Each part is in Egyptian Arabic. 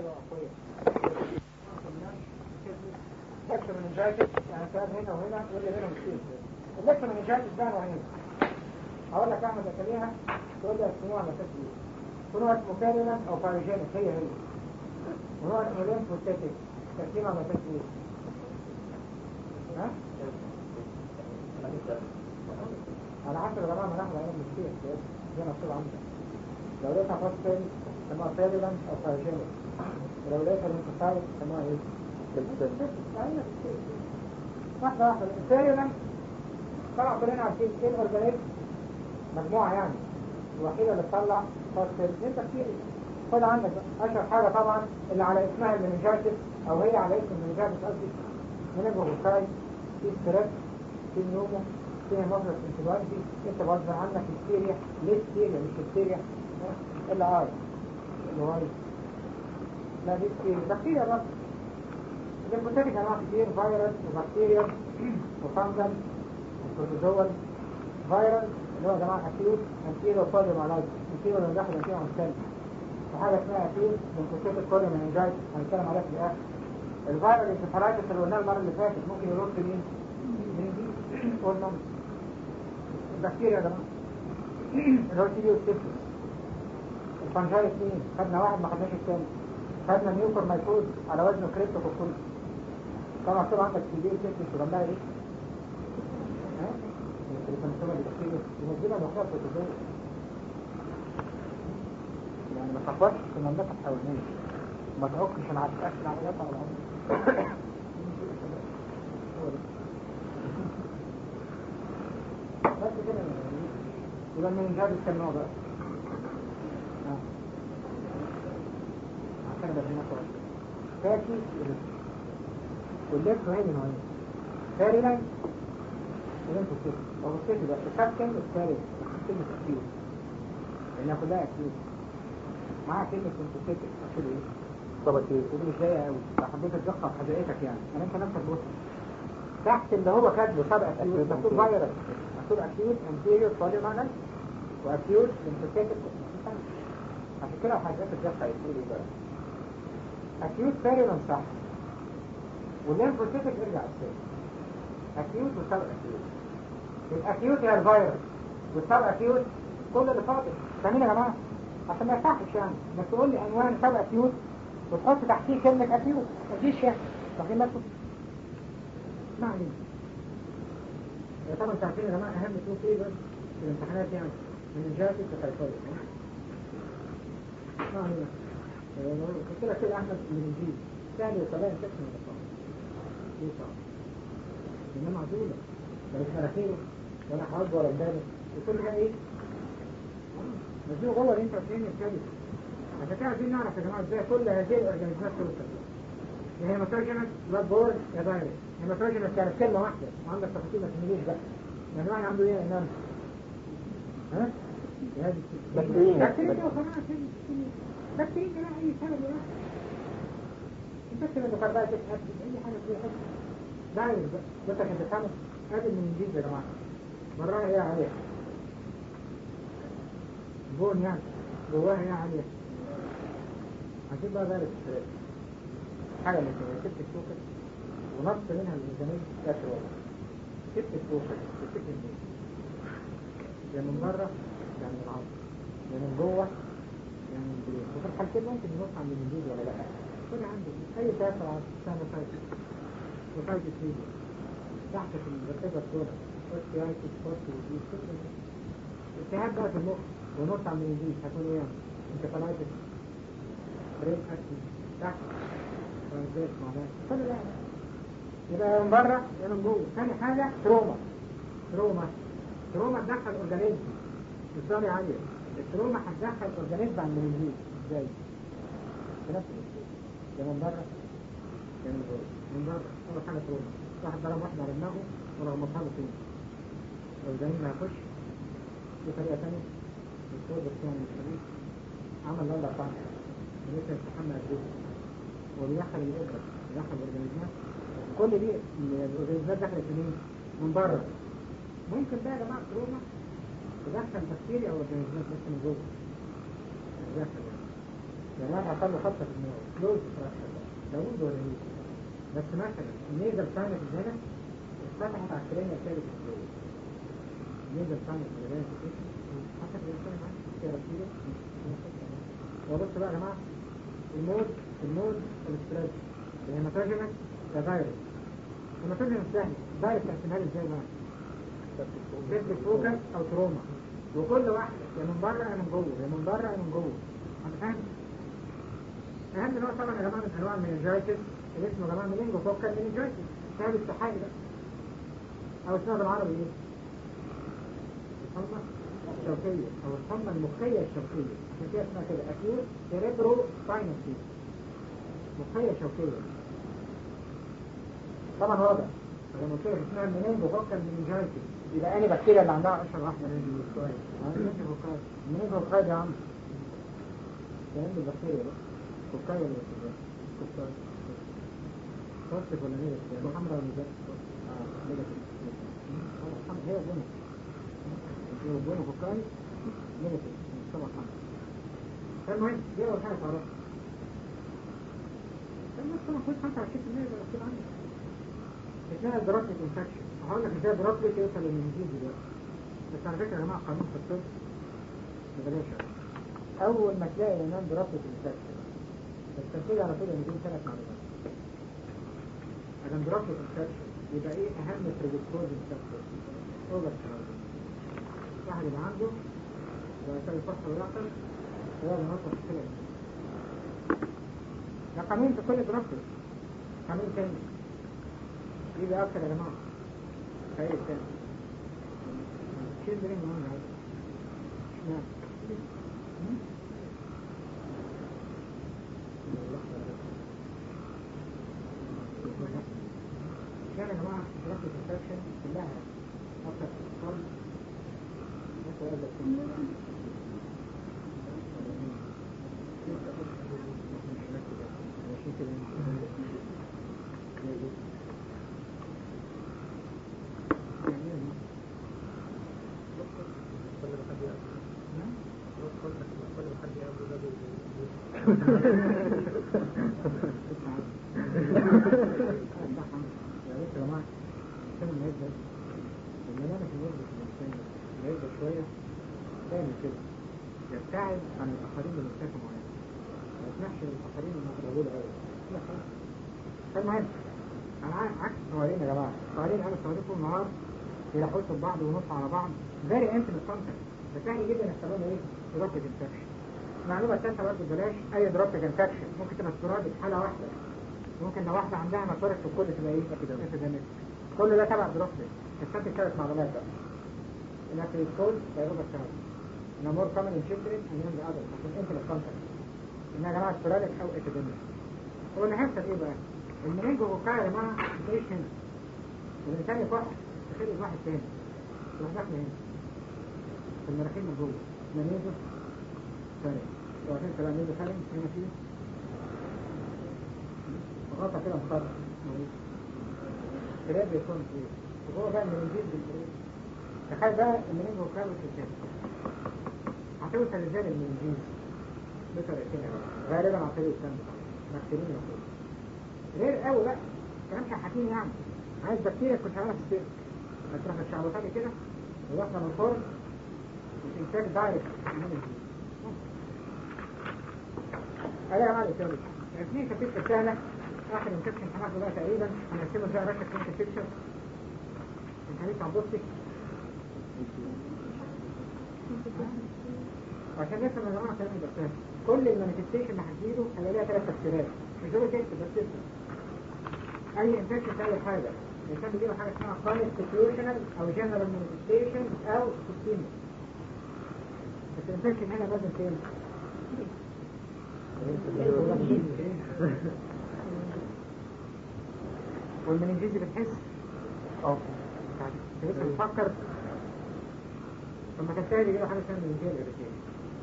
بقى أقوياء لكن من جاكت يعني كان هنا وهنا واللي بينهم كتير اللكن من جاكت ده نوعين هقول لك احمد اكليها تقول لي اسمه على اساس ايه ونوع اسمه كاريلا او باريجينيك هي هي ونوع اسمه ليمفوستاتيك تركيبه على اساس ايه ها على حسب الجماعه ما ناخد عليهم كتير زي ما مكتوب عندك لو لقيتها فاست تاني سموها كاريلا او باريجينيك ولو لقيتها ليمفوستاتيك سموها ايه واحدة واحدة الكاريلا طبعا كلنا عارفين ايه الاورجانيزم مجموعة يعني الوحيدة اللي تطلع فاستر انت كتير خد عندك بقى. اشهر حاجة طبعا اللي على اسمها المنجاتس او هي على اسم المنجاتس قصدي منجوفوساي في ستريس في نيومو في مفرط انتباهي انت غصب عنك هستيريا ليه هستيريا مش هستيريا اللي عارف اللي هو لا دي هستيريا بكتيريا بس الليمفوسيتك انواع كتير فيروس وبكتيريا وفانجل وبروتوزوال فيروس اللي هو يا جماعه اكيوت انتيرو كوليوم علاج انتيرو اللي داخل انتيرو عن وحاجه اسمها اكيوت ليمفوسيتك كوليوم انجايت هنتكلم عليها في الاخر الفيروس الانسفالايتس اللي قلناه المره اللي فاتت ممكن يروح مين؟ مين دي؟ قلنا البكتيريا يا جماعه اللي هو تيجي والسيفلس الفانجايت مين؟ خدنا واحد ما خدناش الثاني خدنا نيوكر مايكوز على وزن كريبتو كوكول طبعا مكتوب عندك سي دي وسيفلس وجنبها ايه؟ ها؟ الكريبتوميسوما دي بكتيريا ينزلها لوحدها بروتوزوم يعني ما تخوفش في المملكه الحيوانيه ما تعكش انا هتاكل العمليات على العمر بس كده يبقى من جاب السماء بقى آه. عشان بدينا كويس فاكي واللبس هي من هنا فاري لاين ولين في السيف او السيف ده الكابتن الثالث كلمة كتير لانها كلها اكيد معاها كلمة سنتوسيتك اكيد ايه طب اكيد ودي مش ضايقة قوي لو حبيت تدقق حدائقك يعني انا انت نفسك بص تحت اللي هو كاتبه سبع اكيوت مكتوب فيروس مكتوب اكيوت انتيريور فوليومانال واكيوت سنتوسيتك عشان كده حضرتك تدقق يقول ايه بقى اكيوت فاريلان صح والليمفوسيتك ارجع الثاني اكيوت وسبع اكيوت الاكيوت هي الفيروس والسبع اكيوت كل اللي فاضل فاهمين يا جماعه عشان ما يفتحش يعني انك تقول لي عنوان سبع اكيوت وتحط تحتيه كلمه اكيوت مفيش يعني واخدين بالكم ما علينا طبعا انتوا عارفين يا جماعه اهم تو فيبرز في الامتحانات يعني من الجاتس وتايفويد ما علينا قلت لك كده احمد من الجيل ثاني وثلاث ست من الصعب دي صعب انما معدوله لا مش مناخيره ولا حاج ولا بدانه وكل ده ايه؟ مزيد جوه الانترفين الكبد عشان كده عايزين نعرف يا جماعه ازاي كل هذه الاورجانيزمات توصل يا هيماتوجينس بلاد بورد يا فيروس هيماتوجينس كانت كلمه واحده وعندك تفاصيل ما تهمنيش بقى يعني واحد عنده ايه انام ها؟ بكتيريا. بكتيريا وخلاص بكتيريا لا اي سبب لا انفكشن الميكروبات تتأكد اي حاجه فيها حاجه فيروس بقى بس عشان تفهموا ادي من جديد يا جماعه براها ايه عليها بون يعني جواها ايه عليها عشان بقى فيروس الثلاث حاجه من كده ست السوكر ونص منها الميزانيه كسر والله ست السوكر ست الجنيه يا من بره يا من العصر يا من جوه يا من البيت وفي الحالتين ممكن ينص عند الجديد ولا لا كل عندك اي تاثر على السنه فايتس وفايتس فيديو تحت في الرقبه السوداء اوستيايتس اوستيوزيس التهاب بقى في المخ ونص عند الجديد هتقول ايه انكفالايتس برين اكتي تحت فرنسيس معناه كل ده يبقى من بره يا من جوه ثاني حاجه تروما تروما تروما تدخل اورجانيزم بصورة عالية التروما هتدخل اورجانيزم عند الجديد ازاي؟ في نفس الاسلوب يا من بره يا من جوه من بره اول حاجه تروما واحد ضرب واحد على دماغه ورغمتها له فين الجنين ما يخش في طريقه ثانيه الدكتور بس يعني مش خبيث عمل لولا طعم لسه يستحمل الجسم وبيدخل الابره بيدخل الاورجانيزمات كل دي الاورجانيزمات دخلت منين؟ من بره ممكن بقى يا جماعه تروما تدخل بكتيريا او اورجانيزمات بس من جوه تدخل يعني يعني واحد حصل له خطة في دماغه كلوز فراكشر ده وند ولا هيك بس مثلا النيزل ساينس هنا اتفتحت على الكرينيا الثالث الجوي النيزل ساينس اللي جايه في الجسم حتى في الانسان معاه كده هو بص بقى يا جماعه المود المود الاستراتيجي الهيماتوجينس ده فيروس الهيماتوجينس سهل فيروس تحسبها لي ازاي بقى؟ سيبتك فوكس او تروما وكل واحدة يا من بره يا من جوه يا من بره يا من جوه انت فاهم؟ اهم نوع طبعا يا جماعه من انواع المنجايتس اللي اسمه يا جماعه منينجو فوكال منجايتس سبب السحابي ده او اسمها بالعربي ايه؟ الحمى الشوكية او الحمى المخية الشوكية عشان كده اسمها كده اكيوت سيريبرو ساينس مخية شوكية طبعا واضح لما قلت لك اسمها المنينجو فوكال منجايتس يبقى اني بكتيريا اللي عندها اشهر واحده من الكويس منينجو فوكال منينجو فوكال يا عم كلام البكتيريا بقى فوكال ولا بكتيريا فوكال بوزيتيف ولا نيجاتيف يعني حمراء ولا نيجاتيف اه نيجاتيف هي بونو هي بونو فوكال نيجاتيف طبعا حمراء المهم دي اول حاجه تعرفها المهم طبعا كل حاجه على الشكل ده مكتوب عندك اسمها دروبلت انفكشن هقول لك ازاي دروبلت يوصل للمنجيز دلوقتي بس على فكره يا جماعه قانون في الطب ببلاش اول ما تلاقي الانام دروبلت انفكشن التنفيذ على طول ان دي ثلاث معلومات ادم دروبلت انفكشن يبقى ايه اهم بريدكتورز فاكتور اوفر واحد اللي عنده ويسوي فرصه ويعطل هو منظف كده ده قانون في كل دروبلت قانون تاني يبقى أكثر يا جماعة خير الثاني شيل برين مهم هذا اشمعنى كان يا جماعة رفض الانفكشن كلها أكثر في القلب مثل هذا الكلام ماشي كده يبتعد عن الآخرين بمسافة معينة ما يسمحش للآخرين إنهم يقربوا له أوي لا خلاص المهم أنا عكس الصغيرين يا جماعة الصغيرين أنا الصغيرين طول النهار يلحقوا بعض ونص على بعض فيري انتمت كونتاكت فسهل جدا يحصلون ايه؟ دروبلت انفكشن المعلومة الثالثة برضه بلاش أي دروبلت انفكشن ممكن تبقى سبورادي في حالة واحدة ممكن لو واحدة عندها مصارف في الكل تبقى ايه؟ epidemic كل ده تبع دروبلت تستخدم ثلاث معلومات بقى انك تقول فيروبا الشهر انها مور كومن ان children and young adults عشان انتمت كونتاكت انها يا جماعة سبوراديك أو epidemic هو اللي هيحصل ايه بقى؟ المنينجو وقع يا جماعة بتعيش هنا والإنسان يفرح تخيل واحد تاني تروح داخل هنا في المراخين من جوه منيزو ثاني لو عشان كلام ميزو ثاني هنا فيه غطى كده مخرج الكلاب بيكون فيه وهو بقى المنيزيز بالكلاب تخيل بقى المنيزو وقع في الكلاب هتوصل ازاي للمنيزيز بطريقتين غالبا عن طريق الدم مكتبين المفروض غير قوي بقى كلام شحاتين يعني عايز بكتيريا تكون شغاله في السيرك هتروح الشعبطات كده وداخله من الفرن وتنتاج دايركت من الجيل هذا يا جماعه الاسئله الاثنين كتير سهله اخر انفكشن هناخده بقى تقريبا هنقسمه ازاي رشة كلينيكال بيكتشر انت لسه هتبصي عشان نفهم يا جماعه كلام الدكتور كل المانيفستيشن اللي هتجيله هيبقى ليها ثلاث تفسيرات مش دول تكتب بس تفهم اي انفكشن في اي حاجه الانسان بيجيله حاجه اسمها كونستيتيوشنال او جنرال مانيفستيشن او سيستيميك بس الانفكشن هنا لازم فين؟ والمننجيزي بتحس؟ اه لسه بتفكر لما كان تاني يجيله حاجه اسمها مننجيال اريتيشن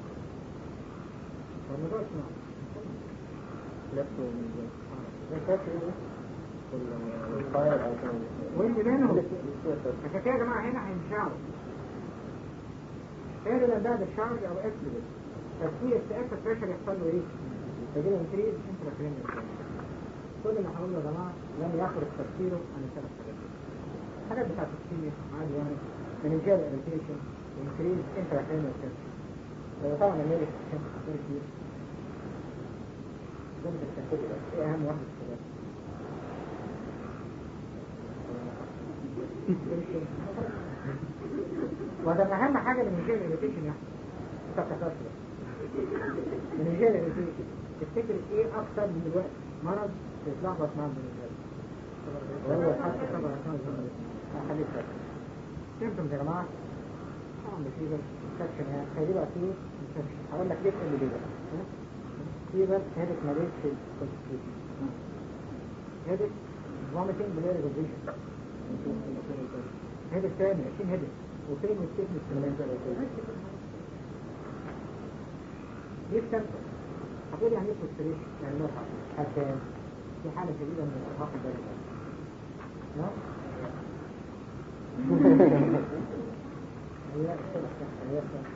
فالموضوع اسمه نفسه من ده فاكر ايه؟ الفاير او كان وين بينهم عشان كده يا جماعه هنا هينشعوا غالبا بعد الشارج او اكسبت تفكير في اكسبت بريشر يحصل له ايه؟ فيجي له انكريز انتراكرينيال كل اللي هقوله يا جماعه لم يخرج تفسيره عن الثلاث حاجات دي. الحاجات بتاعت التفسير عادي يعني منجال اريتيشن انكريز انتراكرينيال تنشن طبعا الميري عشان تفسير كتير ده مش التفسير بس ايه اهم واحد في الثلاثه وده من اهم حاجه من الجيل الاريتيشن يعني انت بتعرفش من الجيل الاريتيشن تفتكر ايه اكتر من دلوقتي مرض تتلخبط مع المنجال وهو حتى طبعا عشان الزمن خليك فاكر سيمتومز يا جماعه طبعا بفيبر انفكشن يعني هيجي بقى فيه انفكشن هقول لك ليه تقول لي ليه بقى فيبر هيدك ماليش في الكونستيتيوشن هيدك vomiting بلاقي ريفيجن هيدك تاني 20 هيدك وفين الستيفنس في المنزل ليه سيمتوم هتقول يعني ايه فرستريشن يعني مرهق حتى في حالة شديدة من الإرهاق البدني نعم هي السنة هي السنة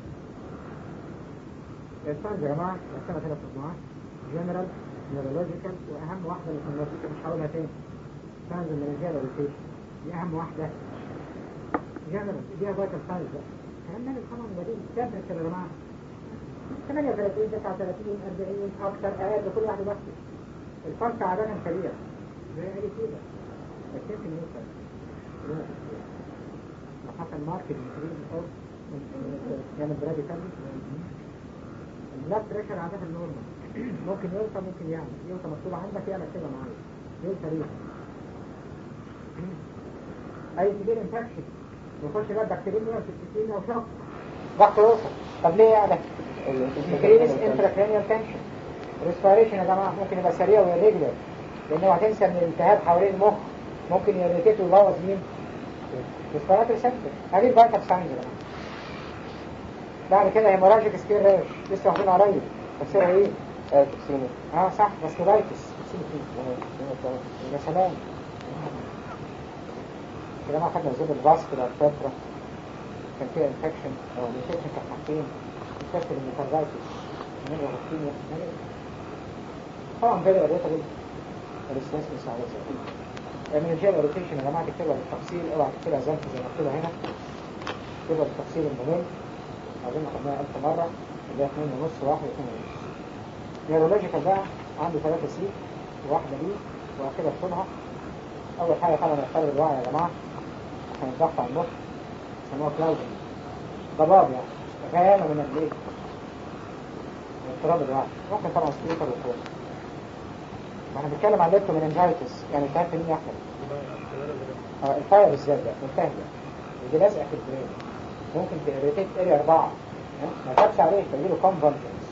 السنة يا جماعة السنة ثلاث مجموعات جنرال نيورولوجيكال وأهم واحدة اللي في النتيجة مش هقولها تاني ساينز المنجال روتيشن دي أهم واحدة جنرال دي فايتال ساينز بقى الكلام ده طبعا بديل ثابت يا جماعة 38 39 40 أكثر أقل كل واحد بس الفرق عادة سريع زي أي كده بس يمكن يوصل لو حصل ماركت انكريز أو يعني برادي تاني البلاد بريشر عادة النورمال ممكن يوصل ممكن يعمل يوصل مكتوب عندك يعمل كده معايا يوصل ايه اي كبير انفكشن يخش بقى بكتيريا وسيستيميا وشوك ضغط يوصل طب ليه يعني انكريز انتراكرينيال تنشن ريسبيريشن يا جماعه ممكن يبقى سريع ويريجلر لانه هتنسى ان الالتهاب حوالين المخ ممكن يريتيت ويبوظ مين؟ ريسبيراتوري سنتر هذه الفايتال ساينز يا جماعه بعد كده هيموراجيك سكير راش لسه واخدين قريب تفسيرها ايه؟ اه تقسيمه اه صح فاسكولايتس يا سلام كده ما خدنا زود الفاسكولار فترة كان فيها انفكشن او الانفكشن كان حاجتين انفكشن الميكاردايتس من الغسطينيا طبعا بدأ الريتابل الاستنس على زي من الجيل روتيشن يا جماعة تكتبها بالتفصيل اوعى تكتبها زنك زي ما مكتوبة هنا تكتبها بالتفصيل المهم اظن خدناها ألف مرة اللي هي اتنين ونص واحد واتنين ونص نيورولوجيكال بقى عنده ثلاثة سي وواحدة بي وكده بطولها أول حاجة طبعا يختار الوعي يا جماعة عشان الضغط على المخ يسموها كلاودنج ضباب يعني غيانة من الإيه؟ من اضطراب الوعي ممكن طبعا سبيكر وكده ما احنا بنتكلم عن ليبتو مننجايتس يعني التهاب في مين يا أحمد؟ اه الفاير بالذات ده منتهية ودي لازقة في البرين ممكن تريتيت اريا أربعة ها؟ ما تابش عليه تجيله كونفرجنس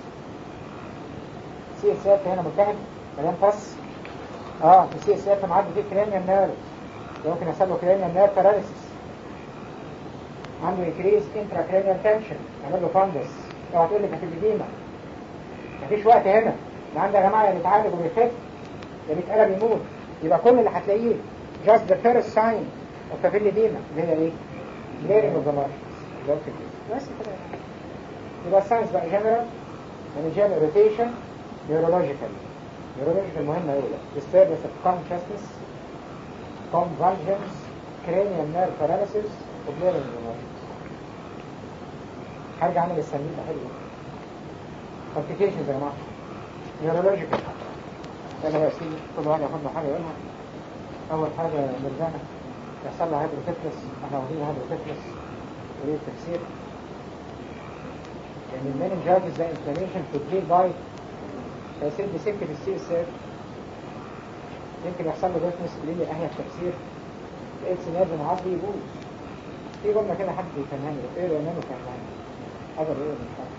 سي اس اف هنا ملتهب مليان فص اه السي اس اف معدي فيه كرينيال نيرف ممكن يحصل له كرينيال نيرف باراليسيس عنده انكريز انترا كرينيال تنشن يعمل له فاندس اوعى تقول لي كانت الديما مفيش وقت هنا ده عندي يا جماعه يا بيتعالج وبيخف يا بيتقلب يموت يبقى كل اللي هتلاقيه just the first sign of a ديما اللي هي ايه؟ glaring of the margins بس كده يبقى الساينس بقى جنرال managerial rotation neurological neurological مهمة أولى disturbance of consciousness convulsions cranial nerve paralysis وبلاring emotions هرجع أعمل السمين ده حلو complications يا جماعة neurological أنا بقى سيدي كل واحد ياخد له حاجة يقولها أول حاجة مرجانة يحصل له هيدروكيفلس احنا واخدين هيدروكيفلس وليه التفسير يعني المننجايتس ده انفلاميشن في البليد بايت فيصير بسكة السي اس اف يمكن يحصل له ديفنس ليه اهي التفسير الاكس نيرف معدي يبوظ في جملة كده حد يفهمها لي ايه لو انه فهمها هذا ايه مش فاهم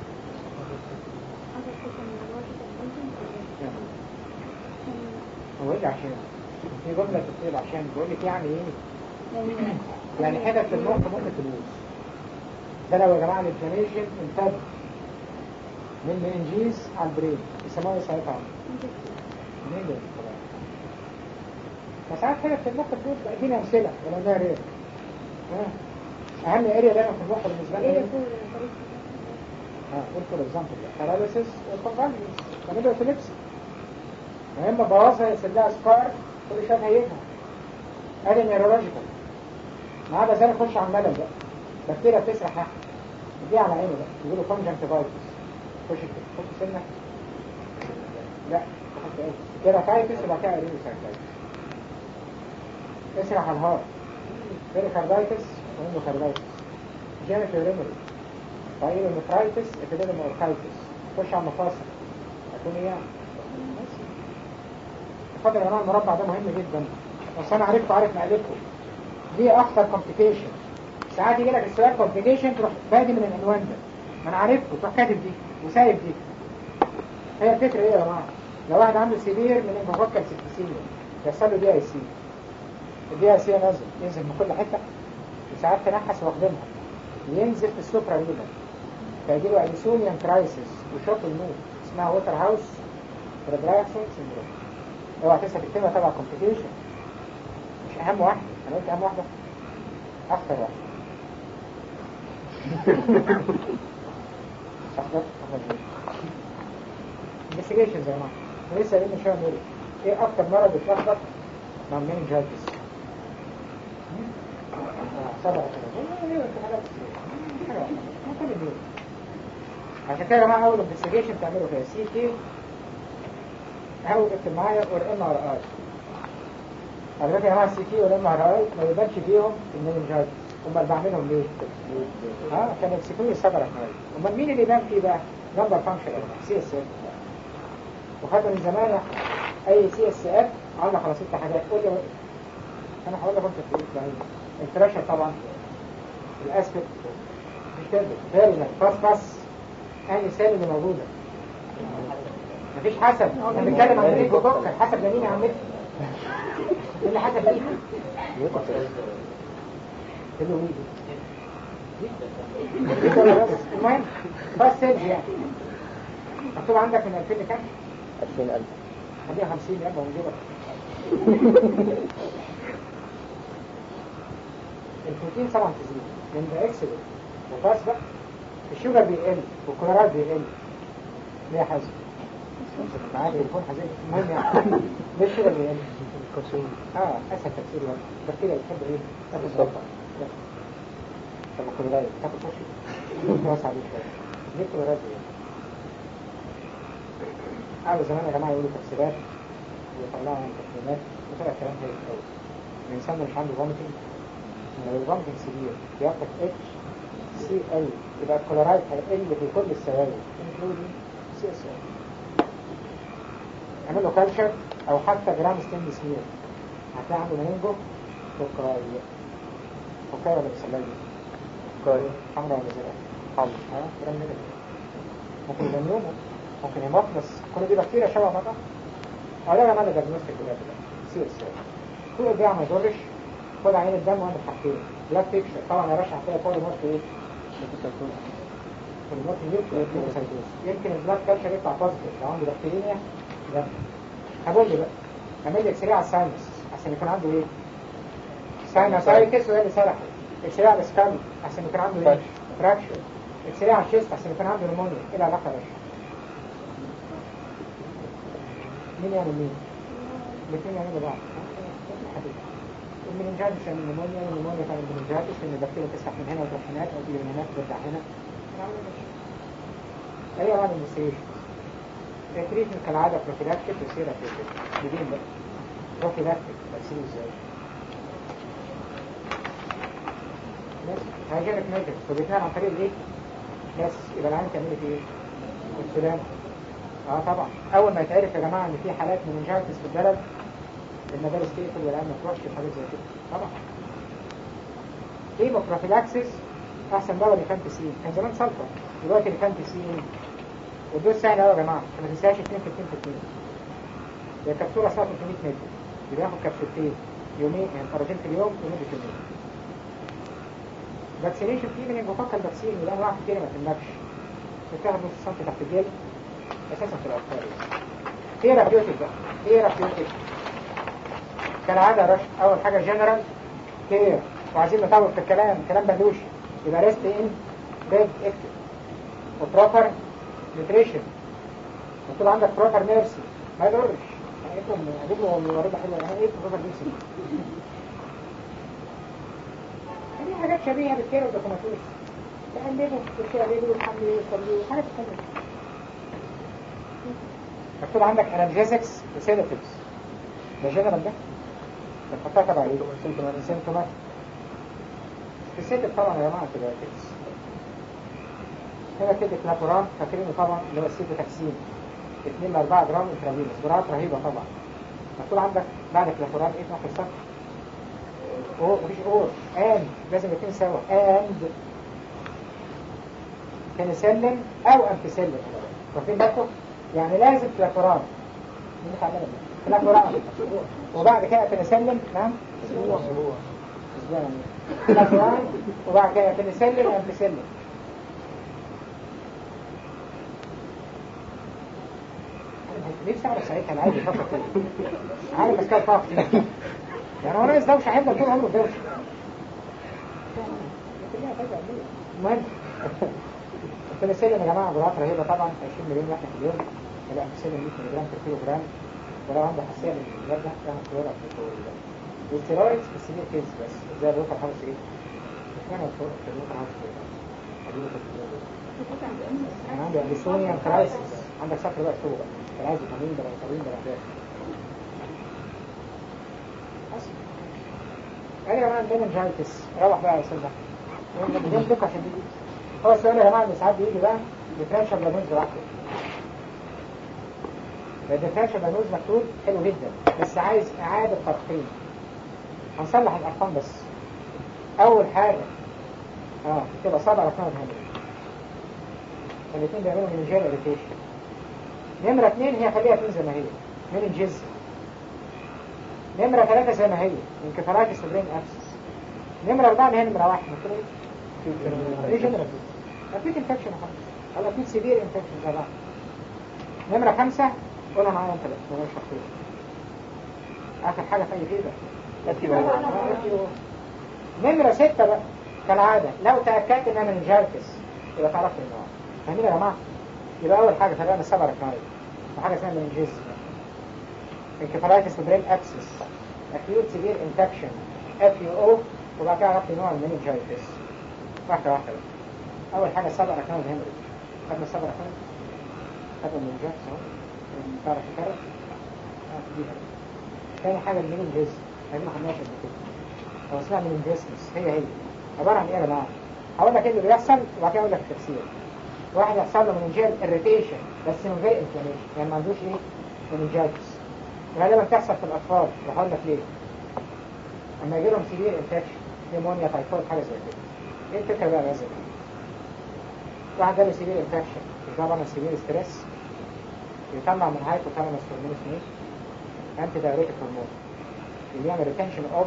هو ايه عشان في جملة بتقول عشان بيقول لك يعني ايه يعني حدث في المخ ممكن تبوظ ده لو يا جماعة الانفلاميشن امتد من مننجيز على البرين يسموها ايه ساعتها؟ منين ده؟ فساعات حاجة في المخ تبوظ بقى ادينا امثلة ولا ده رير ها اهم اريا دايما في المخ بالنسبة لنا ايه؟ ها قول فور اكزامبل باراليسيس والكونفالجنس تعمل له ابيليبسي يا اما بوظها يسيب لها سكار كل شويه تهيئها ادي نيرولوجيكال ما عدا ذلك خش على الملل بقى بكتيريا بتسرح تحت دي على عينه بقى يقول له كونجنكتيفايتس خش كده خش سنه لا تحط ايه كيراتايتس وبعد كده رينوسايتس اسرح على الهارت بيريكاردايتس واندوكاردايتس جينيتال ريموري بايلونيفرايتس ابيديديم اوركايتس خش على المفاصل هتكون ايه يعني بس. اتفضل يا جماعه المربع ده مهم جدا بس انا عرفت عارف مقالبكم دي اخطر كومبليكيشن ساعات يجي لك السؤال كومبليكيشن تروح بادي من العنوان ده ما انا عرفته تروح كاتب دي وسايب دي هي الفكره ايه يا جماعه لو واحد عنده سيفير من انفوكال سيبتيسيميا يحصل له دي اي سي الدي اي سي نازل ينزل من كل حته وساعات تنحس واخدينها ينزل في السوبرا ليبر فيجي له اليسونيان كرايسيس وشوك الموت اسمها ووتر هاوس ريبراكسون سندروم اوعى تنسى تكتبها تبع كومبليكيشن مش اهم واحده انا قلت اهم واحده اخطر واحده صح ده؟ انفستيجيشنز يا جماعه احنا لسه قايلين من شويه بنقول ايه اكتر مرض بيتلخبط مع المينجايتس صبر عشان كده يا جماعه اول انفستيجيشن تعملوا فيها سي تي او اكتب معايا اور ام ار اي حضرتك يا جماعه السي تي والام ار اي ما يبانش فيهم المينجايتس امال بعملهم ليه؟ اه عشان يمسكوا لي الصبر امال مين اللي يبان فيه بقى؟ نمبر فانكشن سي اس اف وخدوا من زمان اي سي اس اف عندنا خلاص ست حاجات قول لي انا هقول لك انت تقول بعدين الفراشة طبعا الاسفل مش كده فارغة باس باس انهي سالب اللي موجودة مفيش حسب احنا بنتكلم عن ريكو بكر حسب ده مين يا عمتي ايه اللي حسب ايه اللي هو المهم باس سيلز يعني مكتوب عندك من 2000 لكام؟ 20000 خليها 50 يلا ونجيبها البروتين طبعا تزيد لان ده اكسل وبس بقى الشوجر بيقل والكوليرات بيقل ليه يا حازم؟ معايا تليفون حزين المهم يعني ليه الشوجر بيقل؟ اه اسهل تفسير بقى البكتيريا بتحب ايه؟ تاكل صفر طب الكوليرات تاكل كشري واسع عليه شويه ليه الكوليرات بيقل؟ قعدوا زمان يا جماعه يقولوا تفسيرات ويطلعوا تقييمات وطلع الكلام ده قوي الانسان اللي مش عنده فوميتنج لو الفوميتنج سيفير بياخد اتش سي ال يبقى الكلورايد هيقل في كل السوائل انكلودينج سي اس ال اعمل له كالشر او حتى جرام ستين سمير هتلاقي عنده منينجو فوكاي فوكاي ولا بيسميه كويس حمراء ولا زرقاء حمراء ها جرام نيجاتيف ممكن يبقى نيومو ممكن هيموفلس كل دي بكتيريا شبه بعضها اه لا انا ديagnostic دلوقتي بقى سي اس ال كل البيع ما يضرش خد عين الدم واعمل حاجتين بلاد بيكشر طبعا يا باشا هتلاقي كل موت ايه؟ كل موت نيوكليوسايتوز يمكن البلاد كالشر يطلع بوزيتيف لو عنده بكتيريا لا هقول لي بقى اعمل لي اكس راي على الساينس عشان يكون عنده ايه؟ ساينوسايتس وهي اللي سرحت اكس راي على السكال عشان يكون عنده ايه؟ فراكشر اكس راي على الشيست عشان يكون عنده نمونيا ايه العلاقه يا باشا؟ مين يعمل مين؟ الاثنين يعملوا بعض المننجايتس عشان النمونيا والنمونيا عشان المننجايتس لان البكتيريا تسحب من هنا وتروح هناك او تيجي من هناك وترجع هنا اي انواع الانفستيجيشن التريتمنت كالعاده بروفيلاكتيك وسيرابيوتيك بدين بقى بروفيلاكتيك تاثير ازاي؟ بس هيجيلك نيجاتيف فبيتنقل عن طريق الايه؟ بس يبقى العين تعملي فيه ايه؟ السلام اه طبعا اول ما يتعرف يا جماعه ان في حالات مننجايتس في البلد المدارس تقفل والعيال ما تروحش وحاجات زي كده طبعا كيمو بروفيلاكسيس احسن دواء لكانتسين كان زمان سلفر دلوقتي لكانتسين والدوز سهل قوي يا جماعه ما تنساش 2 في 2 في 2 هي كبسوله اسمها 300 مللي يبقى ياخد كبسولتين يومين يعني مرتين في اليوم لمده يومين فاكسينيشن في من المفكر فاكسين وده انواع كتير ما تهمكش بتاخد نص سم تحت الجلد اساسا في الاطفال ثيرابيوتيك بقى ثيرابيوتيك كالعادة يا رشد أول حاجة جنرال كير وعايزين نطور في الكلام كلام بلوش يبقى ريست إن بيج اكتب وبروبر نيوتريشن مكتوب عندك بروبر نيرسي ما يضرش اجيب لهم اجيب لهم ممرضه حلوه يعني ايه بروبر نيرسي دي حاجات شبيهه بالكيرو والدوكوماتوري تقلبه وتشيل عليه وتحمل وتخليه حاجات تانية مكتوب عندك انالجيزكس وسيداتيفز ده جنرال ده بنحطها تبع ايه؟ سيمتومات السيتف طبعا يا جماعه تبقى كيس هنا كده كلابوران فاكرينه طبعا اللي هو السيتو تكسين 2 ل 4 جرام انترافينوس جرعات رهيبه طبعا مكتوب عندك بعد كلابوران ايه في اخر السطر او مفيش اور اند لازم الاثنين سوا اند بنسلم او امبيسلم واخدين بالكم يعني لازم كلابوران مين اتعلمها كلابوران وبعد كده بنسلم نعم اسبوع اسبوع كلابوران وبعد كده بنسلم امبيسلم نفسي اعرف ساعتها انا عايز افكر كده عارف بس كده طاقتي يعني هو رئيس دوشه هيفضل طول عمره دوشه المهم البنسلين يا جماعه جرعات رهيبه طبعا 20 مليون واحده في اليوم يبقى بنسلين 100 ملي جرام في كيلو جرام ولو عنده حساسيه من الجلد ده ياخد كلورا في الكلور والستيرويدز في السيفير كيس بس زي الروكر هاوس ايه؟ مش معنى الروكر هاوس ايه؟ انا عندي ابيسونيا كرايسيس عندك صفر بقى فوق بقى كان عايز فيتامين ده فيتامين ده ده قال يا جماعه عندنا جايتس روح بقى يا استاذ احمد بدون دقه شديده هو السؤال يا جماعه اللي ساعات بيجي بقى ديفرنشال بانوز لوحده الديفرنشال بانوز مكتوب حلو جدا بس عايز اعاده ترقيم هنصلح الارقام بس اول حاجه اه كده صابع رقم هنا الاثنين بيعملوا منجيال اريتيشن نمرة اثنين هي خليها اتنين زي ما هي من الجز نمرة ثلاثة زي ما هي انكفالايتس برين ابسس نمرة أربعة اللي هي نمرة واحد مكتوب ايه؟ جنرال اكيد انفكشن خلاص ولا اكيد سيفير انفكشن زي بعض نمرة خمسة قولها معايا انت بقى من غير شخصية آخر حاجة في أي كده نمرة ستة بقى كالعادة لو تأكدت انها من جاركس يبقى تعرفت النوع فاهمين يا جماعة؟ يبقى أول حاجة فرقنا السبع ركناية وحاجة اسمها منجز انكفالايتس برين ابسس acute severe infection FUO وبعد كده عرفت نوع المنجيتس واحدة واحدة بقى أول حاجة السبع ركناية الهيموريج خدنا السبع ركناية خدنا المنجيتس أهو تعرف تكرر؟ اه دي حاجة تاني حاجة المنجز هذه ما خدناش قبل كده هو اسمها منجزمس هي هي عبارة عن إيه يا جماعة؟ هقول لك إيه اللي بيحصل وبعد كده أقول لك التفسير واحد يحصل له مننجيال اريتيشن بس من غير انفلاميشن يعني ما عندوش ايه مننجايتس غالبا بتحصل في الاطفال بقول لك ليه اما يجي لهم سيفير انفكشن نيمونيا تايفويد حاجه زي كده ايه الفكره بقى لازم واحد جاله سيفير انفكشن يطلع من سيفير ستريس يطلع من هايبو ثالاموس هرمون اسمه ايه انتي دايريتك هرمون اللي يعمل ريتنشن اوف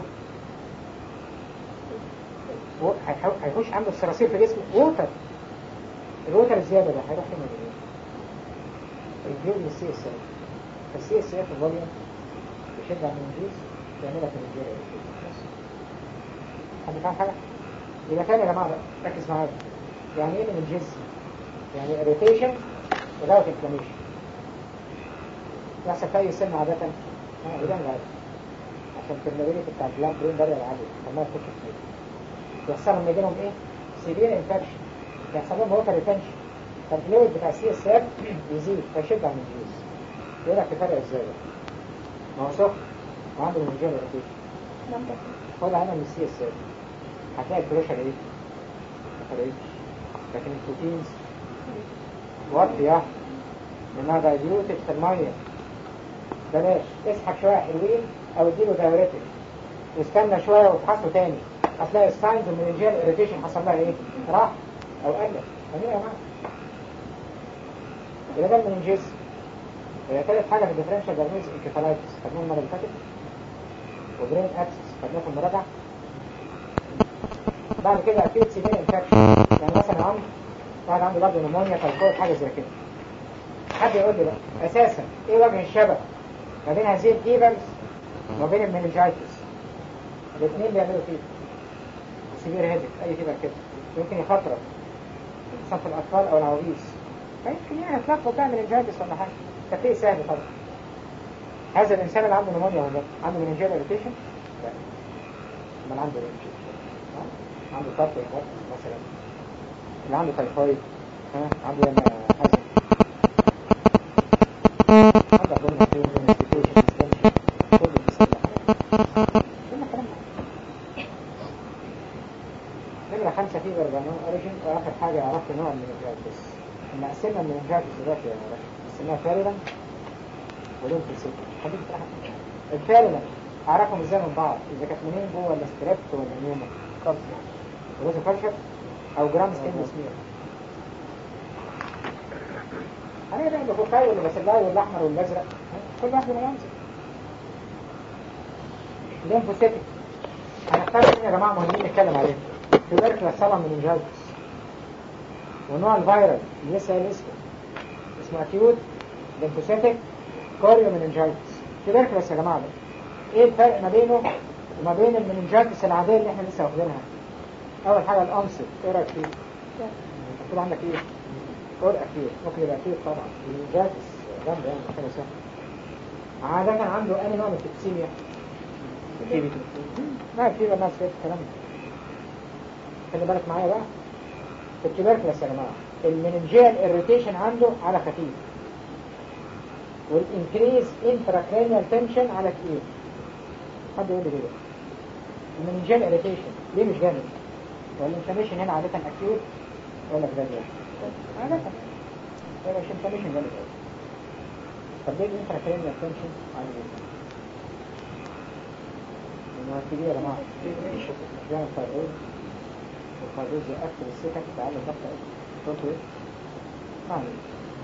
هيخش عنده الصراصير في جسمه ووتر الوتر الزيادة ده هيروح فين ولا ايه؟ الجيوب من السي اس اف فالسي اس اف الفوليوم بيشد على المنجيز يعملها في الجيوب بس حد فاهم حاجة؟ يبقى تاني يا جماعة بقى ركز معايا يعني ايه منجيز؟ يعني irritation without inflammation يحصل في أي سن عادة؟ اه وده عادة عشان البرمابيلتي بتاع البلان برين بارير عالي فما تخش فيه يحصل لما يجي لهم ايه؟ سيفير انفكشن يحصل لهم ووتر ريتنشن فالفلويد بتاع السي اس اف يزيد فيشد على المنجيز يقول لك تفرق ازاي ما هو سخن وعنده المنجيز روتيشن خد عينه من السي اس اف هتلاقي البريشر ايه؟ ما فرقتش لكن البروتينز واطية لانها دايليوتد في المية بلاش اسحب شوية حلوين او اديله دايوريتك واستنى شوية وافحصه تاني هتلاقي الساينز المنجيال اريتيشن حصل لها ايه؟ راح او قلت فاهمين يا جماعه يبقى ده المننجيز ثالث حاجه في الديفرنشال دايجنوز انكفالايتس خدناها المره اللي فاتت وبرين اكسس خدناه في المراجعه بعد كده اكيد سيفير انفكشن يعني مثلا عندي واحد عنده برضه نمونيا تايفويد حاجه زي كده حد يقول لي بقى اساسا ايه وجه الشبه ما بين هذه الايفلز وما بين المننجايتس الاثنين بيعملوا فيه سيفير هيدك اي فيبر كده ممكن يخطرك خصوصا في الأطفال أو العواجيز فيمكن يعني تلخبط بقى من الجاندس ولا حاجة تفريق سهل طبعا هذا الإنسان اللي عنده نمونيا ولا عنده مننجيال اريتيشن؟ لا امال عنده ايه؟ عنده طرف مثلا اللي عنده تايفويد ها عنده ياما حاجة عنده abdominal pain, constipation, distension، كل دي سهلة. كل الكلام ده. نمرة خمسة في برجانون اوريجين واخر حاجة عرفت نوع من الجايتس احنا قسمنا من الجايتس دلوقتي يا راشد قسمناها فارغا ولون في السكة حديث احد الفارغا اعرفهم ازاي من بعض اذا كانت منين جوه ولا ستريبت ولا نيوما كالسيوم ولازم كالشر او جرام ستين سمير انا بقى البخاي والبسلاي والاحمر والازرق كل واحد من رمز ليمفوسيتك هنختار اثنين يا جماعه مهمين نتكلم عليهم تبارك للصلاه من الجهاز ونوع الفيروس اللي لسه قايل اسمه اسمه اكيوت ليمفوسيتك كوريو مننجايتس تبارك يا جماعه ده ايه الفرق ما بينه وما بين المننجايتس العاديه اللي احنا لسه واخدينها اول حاجه الانسل ايه رايك فيه مكتوب عندك ايه قول اكيد ممكن يبقى اكيد طبعا المننجايتس جنب يعني حاجه سهله عادة عنده أي نوع من التكسيميا ما في بقى ناس في الكلام ده خلي بالك معايا بقى في التبركلس يا جماعة المننجيال اريتيشن عنده على خفيف والانكريز انتراكرينيال تنشن على تقيل حد يقول لي كده المننجيال اريتيشن ليه مش جامد والانفلاميشن هنا عادة اكيوت ولا جراديال عادة ولا مش انفلاميشن جامد قوي طب ليه الانتراكرينيال تنشن عالي جدا لأنه كبير يا جماعة مش جامد فايروز والفايروز يقفل السكك تعالى ضغط صوته ايه؟ ما عليك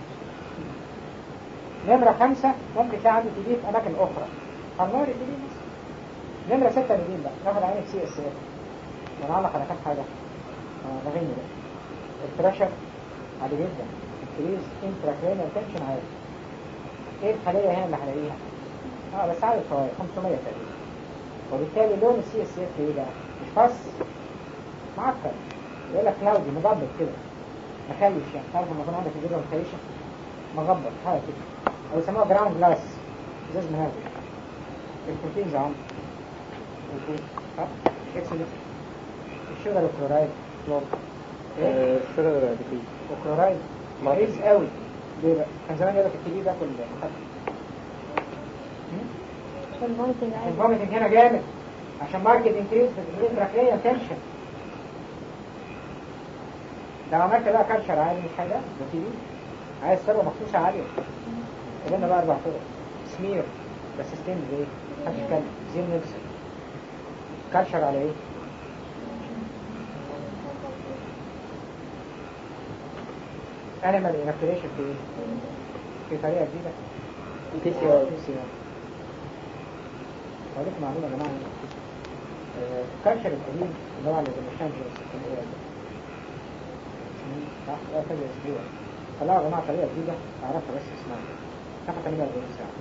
نمرة خمسة ممكن تلاقي عنده تجيب في أماكن أخرى هنغير الجديد بس نمرة ستة نجيب بقى ناخد عينك سي اس اف ونعلق على كام حاجة اه نغني بقى البريشر عالي جدا الكريز انتراكرينال تنشن عالي ايه الخلية هنا اللي هلاقيها؟ اه بس عدد صغير 500 تقريبا وبالتالي لون السي اس اف ايه بقى؟ مش فص معفن يقول لك كلاودي مضبط كده مخلش يعني تعرف لما يكون عندك الجبهه مخيشه مغبط حاجه كده او يسموها جراوند جلاس ازاز منازل البروتينز عم اكسلنت الشجر الكلورايد كلور ايه الشجرة دي الكلورايد مريض قوي ليه بقى؟ كان زمان يقول لك الكبير بياكل مخدر الفوميتنج عادي الفوميتنج هنا جامد عشان ماركت انكريز في الانتراكريا تنشن لو عملت بقى كالشر عادي مش حاجه ده تي في عايز ثروه مخصوصه عاليه قلنا بقى اربع طرق سمير بس ستيم بايه؟ محدش يتكلم زين نفسك كالشر على ايه؟ انيمال انكتريشن في ايه؟ في طريقه جديده بي سي ار بي سي ار هقول لكم معلومه يا جماعه آه، الكالشر القديم اللي هو على زي جونز اللي هو صح ده كذا اسبوع طلعوا يا جماعه طريقه جديده اعرفها بس اسمها تاخد 48 ساعه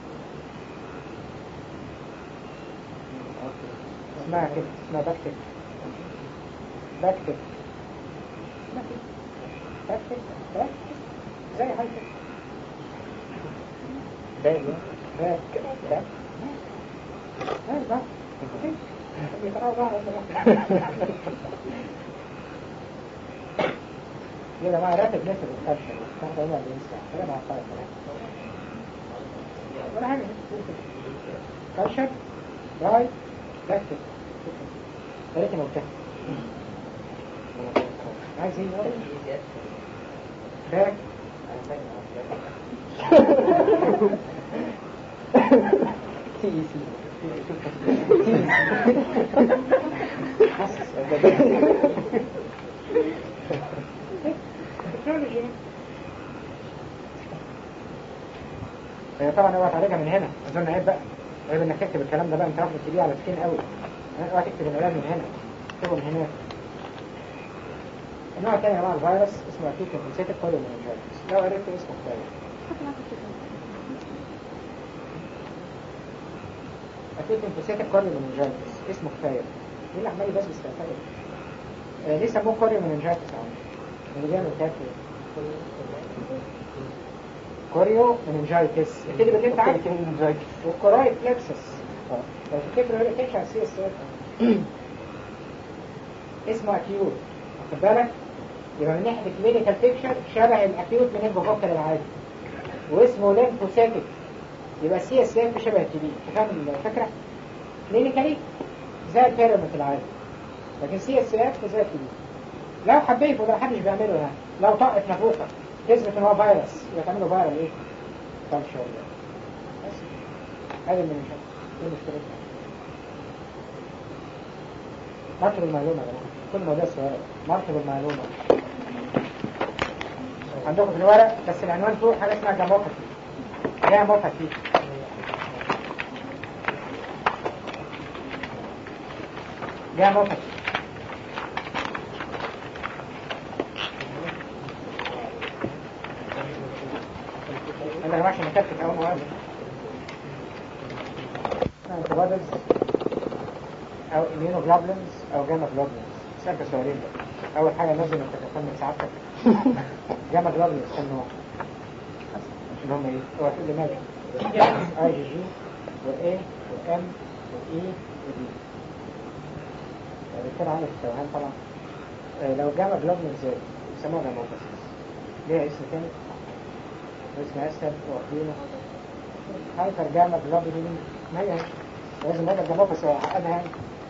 اسمها كده اسمها باكتك باكتك باكتك باكتك زي حاجه باين باك باك باك باك بيقرأوا بقى يا جماعة راتب نسب الكالشر كان قيمة الإنسان كده مع الصلاة ولا حاجة كالشر راي باكتب يا ريتني مرتاح عايز ايه باك تي اي سي هي طبعا اوعى تعالجها من هنا اظن عيب بقى عيب انك تكتب الكلام ده بقى انت واخد تجيه على سكين قوي اوعى تكتب العلاج من هنا اكتبه من هناك النوع الثاني يا جماعه الفيروس اسمه اكيد كومبنسيتد كوليومينجايتس لو عرفت اسمه كفايه اكيد كومبنسيتد كوليومينجايتس اسمه كفايه مين اللي عمال يبسبس في كفايه آه ليه سموه كوليومينجايتس يا عم اللي بيعمل كافي كوريو مننجايتس ابتدي باللي انت عارفه مننجايتس والكورايد بلكسس اه لو تفتكروا يقول لك ايش على السي اس اف اسمه اكيوت واخد بالك يبقى من ناحيه الكلينيكال بيكتشر شبه الاكيوت مننجوكوكال العادي واسمه ليمفوسيتك يبقى السي اس اف شبه التي بي فاهم الفكره؟ كلينيكالي زي البيراميد العادي لكن سي اس اف زي التي بي لو حبيت وده محدش بيعمله يعني لو طاقت نافوخه تثبت ان هو فيروس يبقى تعمله فيرال ايه؟ كالتشر بس هذا اللي مش ايه مشكلتنا مرتب المعلومة يا جماعة كل ما ده سؤال مرتب المعلومة عندكم في الورق بس العنوان فوق حاجة اسمها جاموباثي جاموباثي جاموباثي انا يا جماعة عشان نكتب اول مهم antibodies او immunoglobulins او gamma globulins سألت سؤالين بقى اول حاجة لازم انت تفهم من سعادتك جاما globulins كم نوع اللي هم ايه هو تقول لي ماجي اي جي جي والاي والام والاي ودي الدكتور عارف التوهان طبعا آه، لو جاما globulins زاد يسموها جاموباسيس ليها اسم تاني اسم اسهل واخدينه هايبر جاما جلوبولين ما هي لازم نبقى جاموباسي وعقدها يعني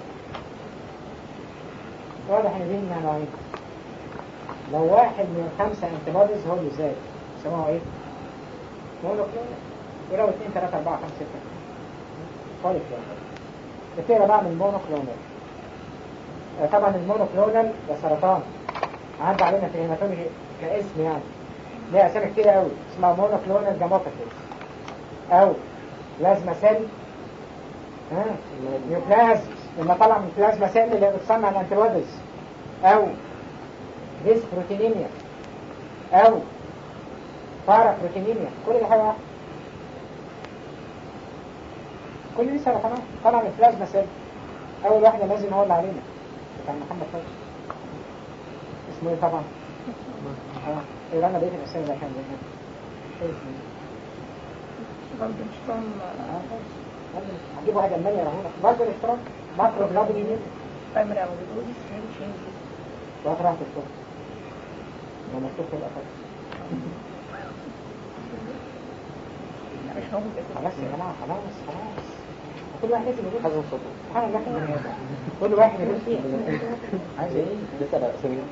واضح ان دي انها نوعين لو واحد من خمسة انتباديز هو اللي زاد يسموه ايه؟ مونوكلونال ولو اثنين ثلاثة أربعة خمسة ستة بوليكلونال كتير بقى من مونوكلونال آه، طبعا المونوكلونال ده سرطان عدى علينا في الهيماتولوجي كاسم يعني ليها اسامي كتير قوي اسمها مونوكلونال جاموباثيز او بلازما سيل ها نيوبلازم لما طلع من البلازما سيل اللي بتصنع الانتيبوديز او ديس بروتينيميا او بارا بروتينيميا كل دي حاجه واحده كل دي سرطانات طلع من البلازما سيل اول واحده لازم هو اللي علينا بتاع محمد فوزي اسمه ايه طبعا اه ايه انا بقيت الاسامي ده عشان زي كده هجيب واحد المانيا رهينة برضه الاشتراك ماكرو جلوبولين primary amyloidosis really changes وقت راحت الصبح لما الصبح يبقى فاتح مش موجود اساسا خلاص يا جماعة خلاص خلاص كل واحد لازم يقول حاجة صوته سبحان الله كل واحد يقول فيه عايز ايه؟ لسه لا سمين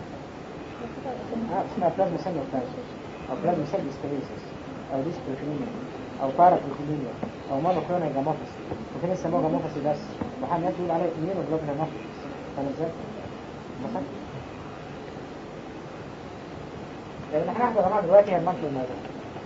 اه اسمها بلازما سيل بلازما او بلازما سيل ديستريسيس او ديسبروتينيميا او بارابروتينيميا او مونوكلونال جاموفاسي وفي ناس سموها جاموفاسي بس وحال الناس بيقول عليها immunoglobulin جاموفاسي فاهم ازاي؟ بسط اللي احنا هناخده يا جماعه دلوقتي هي المنطق الموضوع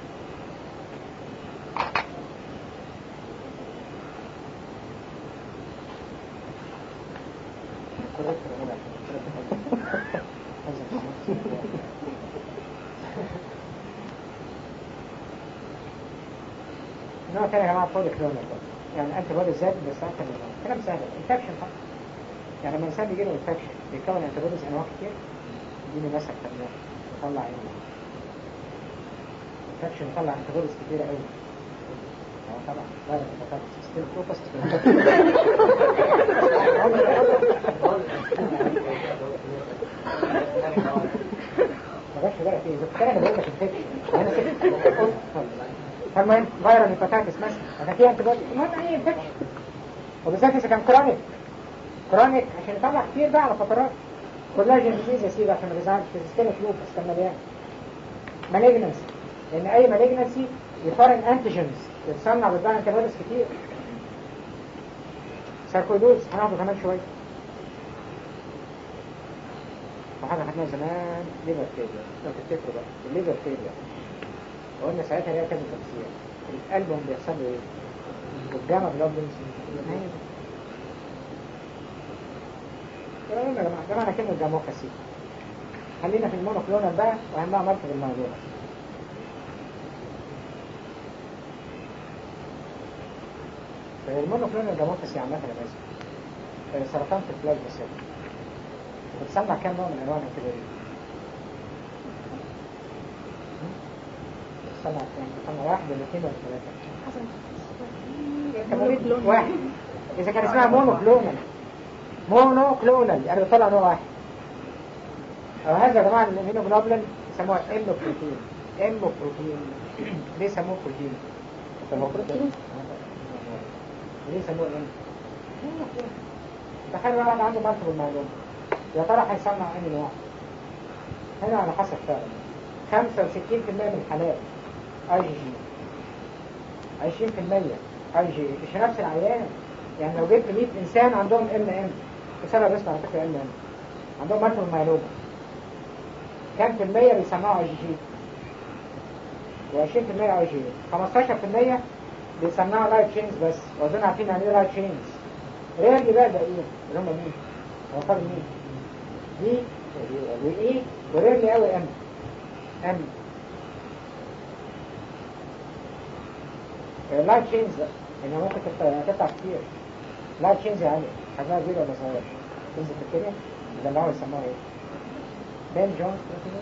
نوع تاني يا جماعة بولي كلونال يعني انت بودي زاد بس اكتر من الأول. كلام سهل انفكشن فقط يعني لما الانسان بيجي له انفكشن بيكون انت بوديز انواع كتير يديني مثلا خدناه يطلع عينه انفكشن يطلع انت بوديز كتيرة قوي اه طبعا لا لا انت طبعا ستيل فوكس ما جاش في بالك ايه اذا كنت انا بقول لك انفكشن انا سكت فالمهم فيرال هيباتيتس مثلا عشان فيها انتي بودي المهم اي انفكشن وبالذات اذا كان كرونيك كرونيك عشان يطلع كتير بقى على فترات كولاجين ديزيز يا سيدي عشان ما تزعلش سيستمك لوبس كان مليان مالجنسي لان اي مالجنسي يفارن انتيجنز يتصنع بتبقى انتي بوديز كتير ساركويدوز هناخده كمان شويه وحاجه خدناها زمان ليفر فيلير لو تفتكروا بقى الليفر فيلير وقلنا ساعتها ليها كذا تفسير القلب بيحصل له ايه؟ والجامع جلوبلينز يا جماعة يا جماعة كلمة جاموكاسي خلينا في المونوكلونال بقى وأهمها مركب الموضوع المونوكلونال جاموكاسي عامة يا باشا سرطان في البلازما سيل بتصنع كام نوع من أنواع الانتباهية؟ بيصنع كام؟ بيصنع واحد ولا اثنين ولا ثلاثة؟ حسب كمان واحد إذا كان اسمها مونو كلونال مونو كلونال يعني بيطلع نوع واحد أو هذا يا جماعة الهيموجلوبين يسموها إمو بروتين إمو بروتين ليه سموه بروتين؟ سموه بروتين ليه سموه إمو؟ تخيل واحد عنده مركب المعلومة يا ترى هيصنع أي نوع؟ هنا على حسب فعلا 65% من الحالات اي جي 20% اي جي مش نفس العيان يعني لو جبت 100 انسان عندهم ام ام بسبب اسمه على فكره ام ام عندهم مركب المعلومة كام في المية بيسمعوا اي جي و20% اي جي 15% بيسمعوا لايت تشينز بس واظن عارفين يعني ايه لايت تشينز ريال بقى ده ايه اللي هم مين هو فاضل مين دي وايه وريال قوي ام ام لايت تشينز بقى انها ممكن تطلع تطلع كتير لايت تشينز يعني حجمها كبير ولا صغير تنزل في الكليه يدلعوا يسموها ايه بين جونز بروتين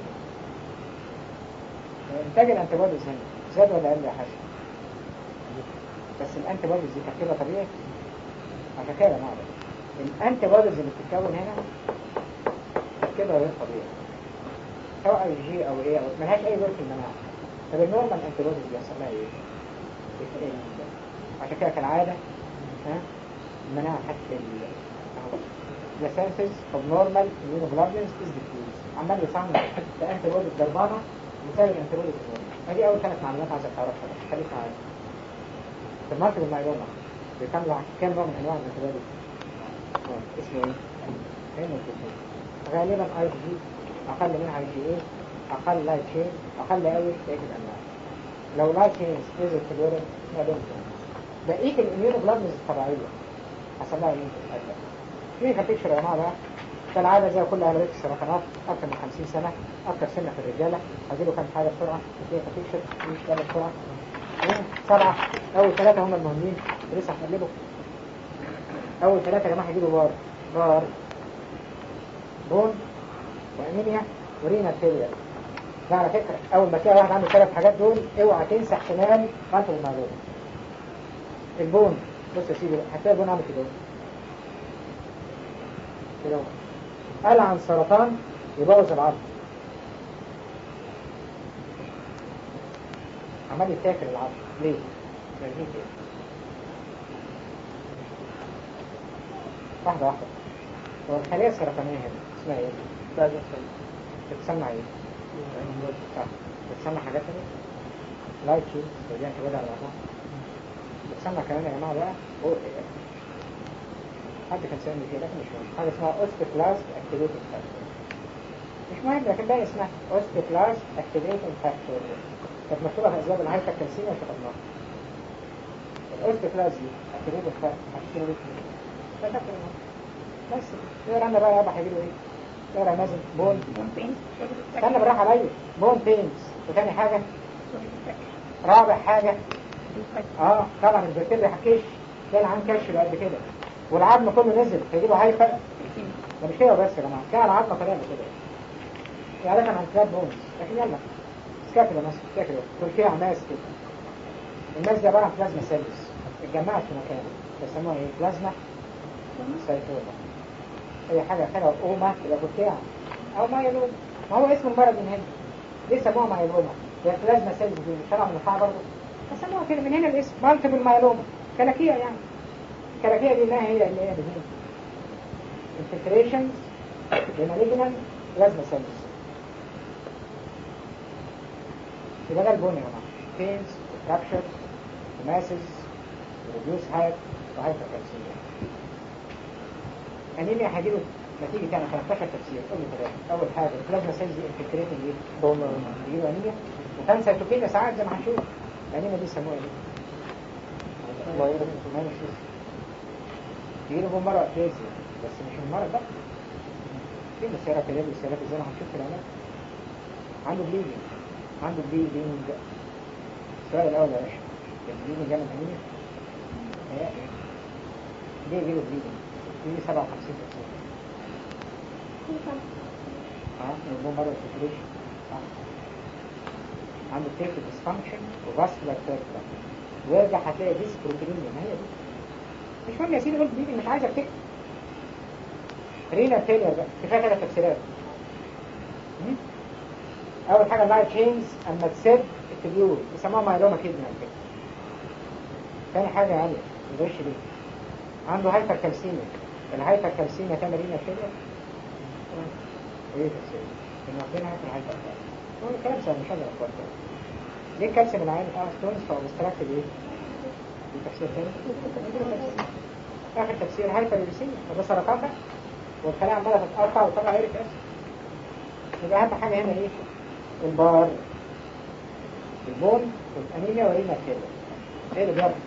انتاج الانتي بوديز هنا زاد ولا قل يا حسن بس الانتي بوديز دي تركيبها طبيعي عشان كده نعرف الانتي بوديز اللي بتتكون هنا تركيبها غير طبيعي سواء اي جي او ايه او ملهاش اي دور في المناعه طب النورمال انتي بوديز بيحصل لها ايه؟ بتقل عشان كده كالعاده ها المناعه حتى the senses of normal immunoglobulins is decreased عمال يصنع الانتي بوديز ضربانه بسبب الانتي بوديز ادي اول ثلاث معلومات عايزك تعرفها خليك معايا في المركب المعلومه بيطلع كام نوع من انواع الانتي بوديز اسمه ايه؟ هيموجلوبين غالبا اي جي اقل منها اي جي ايه اقل لايت تشين اقل قوي بقيه الانواع لو لايت تشين نزل في الورم ما بينهم بقيه الاميونوجلوبولينز الطبيعيه حصل لها ايه؟ كلينيكال بيكتشر يا جماعه بقى كالعاده زي كل اغلبيه السرطانات اكثر من 50 سنه اكثر سنه في الرجاله هجيله كام حاجه بسرعه كلينيكال بيكتشر مش كام بسرعه سبعه اول ثلاثه هم المهمين لسه هنقلبه اول ثلاثه يا جماعه هيجيبوا بار بار بون وانيميا ورينا فيلير ده على فكره اول ما تلاقي واحد عنده ثلاث حاجات دول اوعى تنسى احتمال قتل المعلومه البون بص يا سيدي هتلاقي البون عامل كده كده قال عن سرطان يبوظ العظم عمال يتاكل العظم ليه؟ ليه كده واحدة واحدة هو الخلية السرطانية هنا اسمها ايه؟ لازم بتسمع ايه؟ صح بتسمع حاجات تانية؟ لايت شيز ودي انت على بعضها بتسمع كمان يا جماعة بقى او ايه حد كان سألني فيه لكن مش مهم حاجة اسمها اوستيكلاست اكتيفيتنج فاكتور مش مهم لكن باقي اسمها اوستيكلاست اكتيفيتنج فاكتور كانت مكتوبة في اسباب الهايبر كالسيميا وشربناها الاوستيكلاست دي اكتيفيتنج فاكتور هتشتري ليه فاكر بس يقرا انا بقى يابا هيجيله ايه يقرا نازل بون ممكن استنى بالراحه عليا بون بينز وتاني حاجه رابع حاجه اه طبعا البكتيريا حكيش تلاقي العين كش قد كده والعظم كله نزل هيجيله هايفر ده مش كده بس يا جماعه كده العظم طريقه كده يعني كان عن كلاب بونز لكن يلا سكابولا مثلا سكابولا تركيا ماس كده الماس دي عباره عن بلازما سيلز اتجمعت في مكان بيسموها ايه بلازما سيتوما هي حاجة خيرها أوما يبقى بتاع أو مايلوما ما هو اسم المرض من هنا ليه سموها مايلوما هي بلازما سيلز دي مش طالعة من القاع برضه فسموها كده من هنا الاسم مالتيبل مايلوما كلاكية يعني الكلاكية دي ما هي اللي هي بدين infiltrations بمالجنال بلازما سيلز يبقى ده البني يا جماعة pains fractures masses reduce height وهايبر كالسيميا انيميا هجيله نتيجة يعني 15 تفسير قول لي ثلاثة أول حاجة البلازما سيلز دي انفكريتنج ايه؟ بوما يجيله انيميا وكان سيتوكينيا ساعات زي ما هنشوف الانيميا دي يسموها ايه؟ مايوسيس يجيله بون مرة اتليزيا بس مش من مرة بقى في مسيرة كده بالسيرات زي ما هنشوف في العلاج عنده بليدنج عنده بليدنج السؤال الأول يا باشا البليدنج جاي من انيميا؟ هي ايه؟ ليه يجيله بليدنج؟ دي 57 اه نجوم مرة الفكريش صح عنده تيك ديسفانكشن وفاسكولار تيركلا ويرجع هتلاقي ديس بروتينيا ما هي دي مش مهم يا سيدي قلت دي مش عايز افتكر رينا فيلير بقى كفايه ثلاث تفسيرات مم؟ اول حاجه اللايت تشينز اما تسد التبيول يسموها مايلوما كيدنا كده تاني حاجه يعني الغش دي عنده هايبر كالسيميا الهايبر كالسيميا تعمل رينا فيلير ايه تفسير ان واخدينها في الهايبر هو الكلام سهل مش هقدر اخبار ليه الكالسيوم العالي اه ستونز فاوبستراكتد ايه؟ في تفسير تاني اخر تفسير هايبر ليسيميا فده سرطان والخلايا عماله تتقطع وطلع ايريك اسيد يبقى اهم حاجه هنا ايه؟ البار البون والانيميا ورينا كده ايه اللي بيحصل؟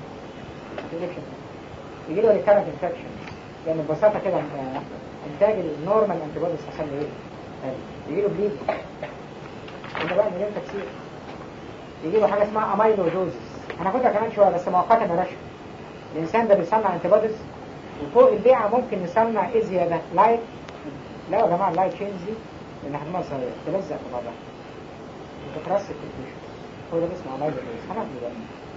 يجي له ريكارنت انفكشن لان ببساطه كده آه، انتاج النورمال انتي بوديز حصل له ايه؟ قل. يجي له بليد ده بقى مليون تفسير يجي له حاجه اسمها امايلودوزيس هناخدها كمان شويه بس مؤقتا بلاش الانسان ده بيصنع انتي بوديز وفوق البيعه ممكن نصنع ايه زياده؟ لايت لا يا جماعه اللايت تشينز دي لان حجمها صغير تلزق في بعضها وتترسب في التيشو هو ده اللي اسمه امايلودوزيس هناخده دلوقتي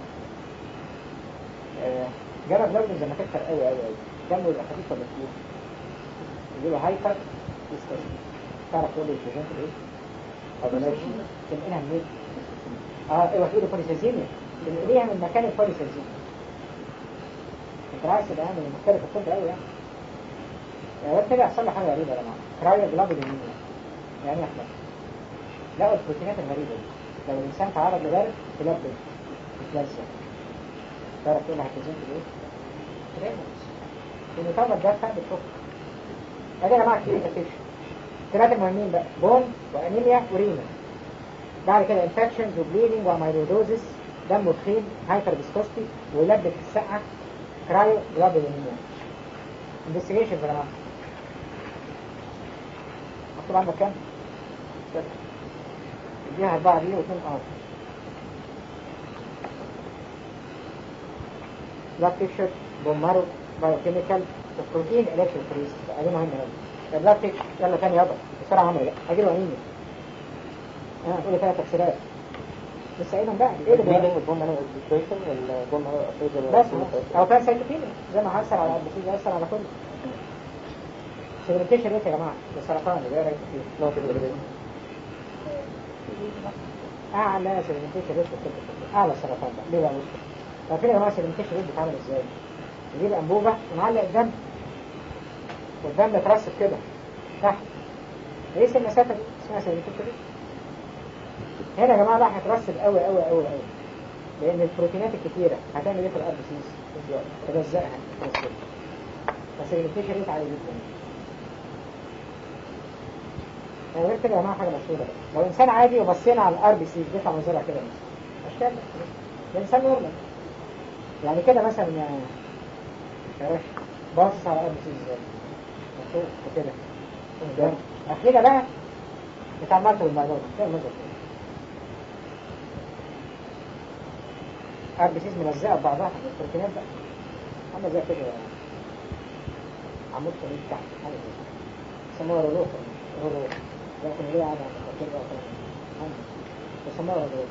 آه، جرب لون زي ما تكتر قوي قوي قوي دمه يبقى خفيف ولا تقيل يجي له هايبر ديستاسي تعرف تقول لي البيجنت ايه؟ او بلاش تنقلها منين؟ اه ايوه تقول بوليسيزيميا تنقليها من مكان البوليسيزيميا انت عايز تبقى يعني مختلف الطب قوي يعني يعني غير كده يحصل له حاجه غريبه يا جماعه كرايو جلابيدينيميا يعني ايه احنا لقوا البروتينات الغريبه دي لو الانسان تعرض لبرد تلبس تتلزق تعرف تقول هتزين في ايه؟ تريموس المطابق ده فهم بتفك ادي يا جماعه كتير تفتيش الثلاثه المهمين بقى بون وانيميا ورينا بعد كده انفكشنز وبليدنج ومايلودوزيس دم تخين هايبر ديسكوستي ويلبس في السقعه كرايو جلابيدينيميا انفستيجيشن يا جماعه مكتوب عندك كام؟ كده. اديها اربعه دي واثنين ار بلاد بيكشر بومارو بايوكيميكال البروتين الكتروفوريز دي مهمه قوي البلاد بيكشر يلا تاني يابا بسرعه عمري بقى هجيله انيميا انا هقول ثلاث تفسيرات لسه قايلهم بقى ايه اللي بيعمل البوم انا اديوكيشن والبوم انا بس او كان سايتوكينيا زي ما هيأثر على البسيط هيأثر على كله سيجمنتيشن ريت يا جماعه السرطان اللي بيقرا فيه اعلى سيجمنتيشن ريت في الطب اعلى سرطان بقى ليه بقى مشكله عارفين يا جماعه سيجمنتيشن ريت بيتعمل ازاي نجيب انبوبه ونعلق الدم والدم يترسب كده تحت ايه المسافه دي اسمها سيجمنتيشن ريت هنا يا جماعه بقى هترسب قوي قوي قوي قوي لان البروتينات الكتيره هتعمل ايه في الار بي سيز تلزقها ترسبها فسيجمنتيشن ريت عالي جدا يعني غير كده يا جماعه حاجه مشهوره بقى. لو انسان عادي وبصينا على الار بي سيز بيطلع منظرها كده اشكال ده انسان نورمال يعني كده مثلا يا يا باشا باصص على الار بي سيز ازاي مشهور وكده قدام اخيرا بقى اتعملت بالموضوع ده كده المنظر كده ار بي سيز ملزقه ببعضها البروتينات بقى عامله زي كده عمود صغير تحت حاجه زي كده يسموها رولوك رولوك لكن ليه عادة كده يسموها رولوك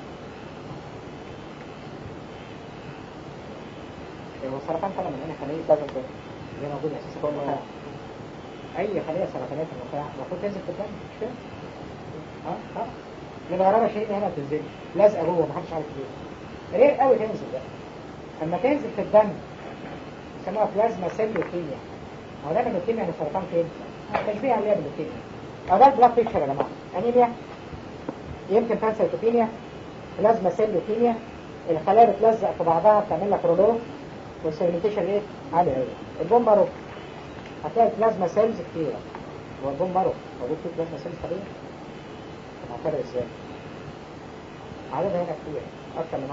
هو السرطان طبعا من هنا خلية لازم كده اللي موجود اساسا في النخاع اي خلية سرطانية في النخاع المفروض تنزل في الدم مش كده؟ اه اه الغرابة شيء هنا بتنزل لازقة جوه محدش عارف ليه رير قوي تنزل بقى اما تنزل في الدم يسموها بلازما سيل لوكيميا هو ده اللوكيميا يعني سرطان فين؟ تشبيه عليها باللوكيميا أو ده البلاد بيكشر يا جماعة أنيميا يمكن بانسيتوبينيا بلازما سيل لوكيميا الخلايا بتلزق في بعضها بتعمل لك رولو والسيجمنتيشن ريت عالي قوي البون مارو هتلاقي بلازما سيلز كتيرة هو البون مارو موجود فيه بلازما سيلز طبيعي طب هتفرق ازاي؟ عددها هنا كتير أكتر من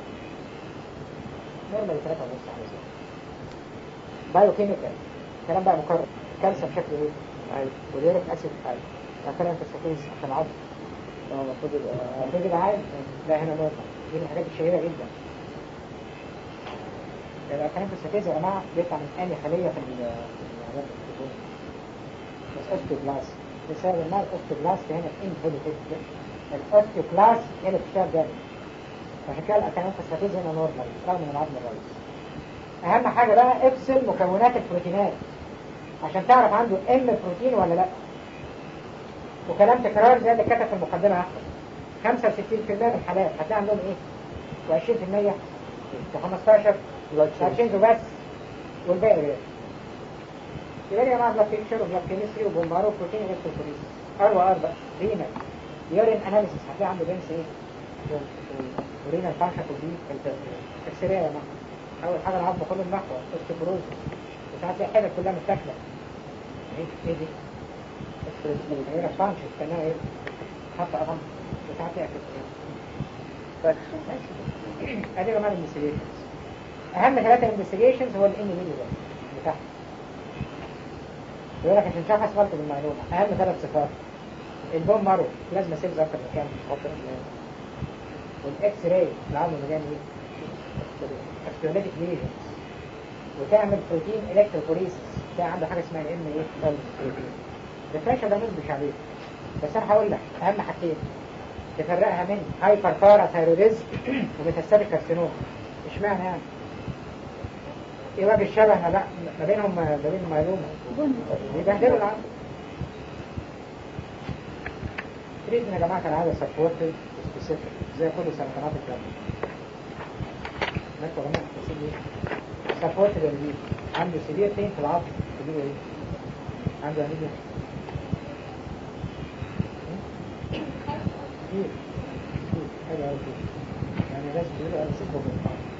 10% نورمالي 3 ونص حاجة زي بايو كيميكال الكلام بقى مكرر كالسيوم شكله ايه؟ عادي وديرك اسيد عالي مثلا انت سكيز عشان عضل اه المفروض يبقى المفروض يبقى عالي لا هنا نقطة دي من الحاجات الشهيرة جدا يبقى كلام السكيز يا جماعة بيطلع من أي خلية في ال- في العضلات الدهون بس اوستوبلاست بسبب ان الاوستوبلاست هنا انهبيتد الاوستيوكلاس هي اللي بتشتغل جامد عشان كده الاتانين فوسفاتيز هنا نورمال رغم ان العظم الرئيسي اهم حاجه بقى افصل مكونات البروتينات عشان تعرف عنده ام بروتين ولا لا وكلام تكرار زي اللي كتب في المقدمه احمد 65% من الحالات هتلاقي عندهم ايه و20% و15 و20 بس والباقي ريال يبقى يا جماعه بلاد بيكتشر وبلاد كيمستري وبومبارو وبروتين الكتروفوريس ار وار بقى رينا يورين اناليسيس هتلاقي عنده بنس ايه ورينا الفانكشن دي اكسريه يا جماعه اول حاجه العظم كله المحور اوستيوبروز وساعات تلاقي حتت كلها متاكله ايه ايه دي هي الفانكشن كانها ايه حتى اظن وساعات تلاقي ادي كمان الانفستيجيشنز اهم ثلاثه انفستيجيشنز هو الان ميلي ده بتاعها يقول لك عشان تشخص غلط بالمعلومه اهم ثلاث صفات البوم مارو بلازما سيلز اكتر من كام والاكس راي العظم مليان ايه اكستروليتيك ليجنز وتعمل بروتين الكتروفوريسيس ده عنده حاجه اسمها الام ايه الديفرنشال ده مش عليه بس انا هقول لك اهم حاجتين تفرقها من هايبر باراثايروديزم وميتاستاتيك كارسينوم اشمعنى يعني ايه وجه الشبه ما بق- ما بينهم ما بين المعلومه بيبهدلوا العقل تريد يا جماعه كان عايز سبورتد سبيسيفيك زي كل سرطانات الدم مالكوا يا جماعه تفاصيل ايه سبورتد اللي عنده سيفير بين في العظم تجيبه ايه عنده انيميا كتير كتير حاجه قوي كده يعني لازم يقولوا انا سيبه بالقطع